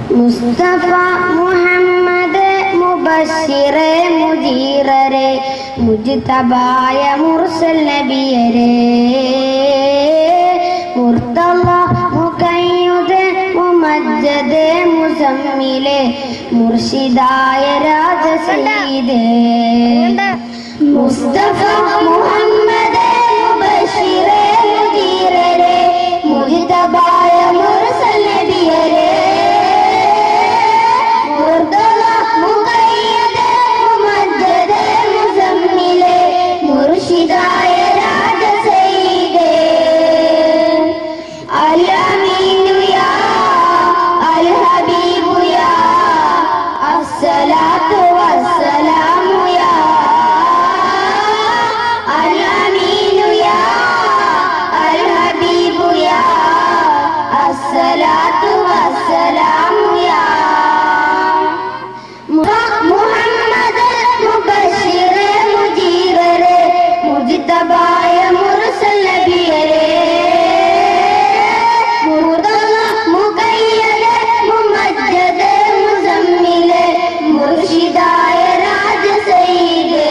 മുസ്തഫ മുഹമ്മദ് മുബഷിറെ മുജീറരെ മുജ്തബായ മുർസൽ നബിയരെ മുർത്തല്ല മുഖയ്യുദ് മുമജ്ജദ് മുസമ്മിലെ മുർഷിദായ രാജസീദേ മുസ്തഫ മുഹമ്മദ് മുബഷിറെ മുജീറരെ മുജ്തബായ മുർസൽ നബിയരെ മുർത്തല മുഖയ്യദ് മുമജ്ജദ് മുസമ്മിലെ മുർഷിദായ രാജസീദേ الأمين يا الحبيب يا الصلاة والسلام يا الأمين يا الحبيب يا الصلاة والسلام يا മുഹമ്മദ് മുബഷിർ മുജീർ മുജ്തബായ മുർസൽ നബിയരെ മുർതല മുഖയ്യദ് മുമജ്ജദ് മുസമ്മില് മുർഷിദായ രാജസൈദേ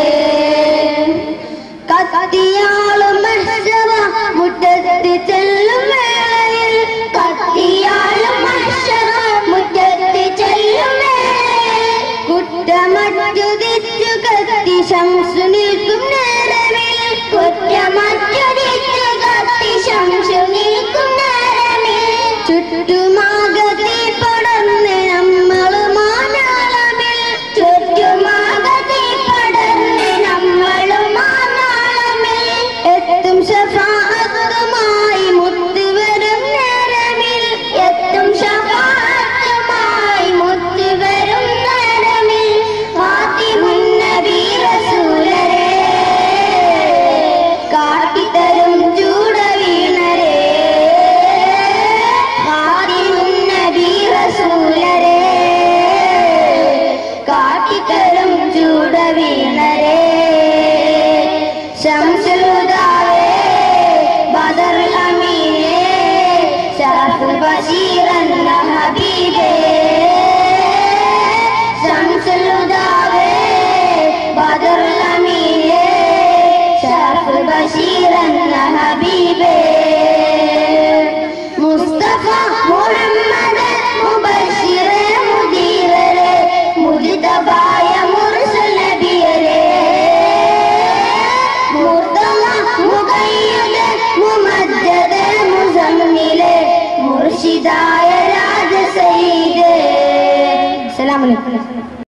കത്തിയാളും മഹ്ശറ മുറ്റത്ത് ചെല്ലും വേളയിൽ കത്തിയാളും മഹ്ശറ മുറ്റത്ത് ചെല്ലും വേളയിൽ കുറ്റമറ്റുതിച്ചു കത്തി ശംസു നിൽക്കും നേരമിൽ കുറ്റമറ്റുതിച്ചു കത്തി ശംസു നിൽക്കും നേരമിൽ ചുറ്റുമാകത്തി പടർന്ന് നമ്മൾ മാനാളമിൽ ചുറ്റുമാകത്തി പടർന്ന് നമ്മൾ മാനാളമിൽ എത്തും ശഫാഅത്തുമായി മുത്ത് വരും നേരമിൽ എത്തും ശഫാഅത്തുമായി മുത്ത് വരും നേരമിൽ ഫാത്തിമുൻ നബി റസൂലരെ കാട്ടിത്തരും ചൂട വീണരെ ഫാത്തിമുൻ നബി റസൂലരെ കാട്ടിത്തരും ചൂട വീണരെ ശംസുദാവേ ബദർ അമീനേ ശറഫുൽ ബഷീർ എന്ന ഹബീബേ ശംസുദാവേ ബദർ അമീനേ ശറഫുൽ ബഷീർ എന്ന ഹബീബേ മുസ്തഫ മുഹമ്മദ് മുബഷിർ മുദീറരെ മുജിതബായ മുർസൽ നബിയരെ മുർത്തല മുഖയ്യദ് മുമജ്ജദ് മുസമ്മിലെ മുർഷിദായ രാജസൈദേ അസ്സലാമു അലൈക്കും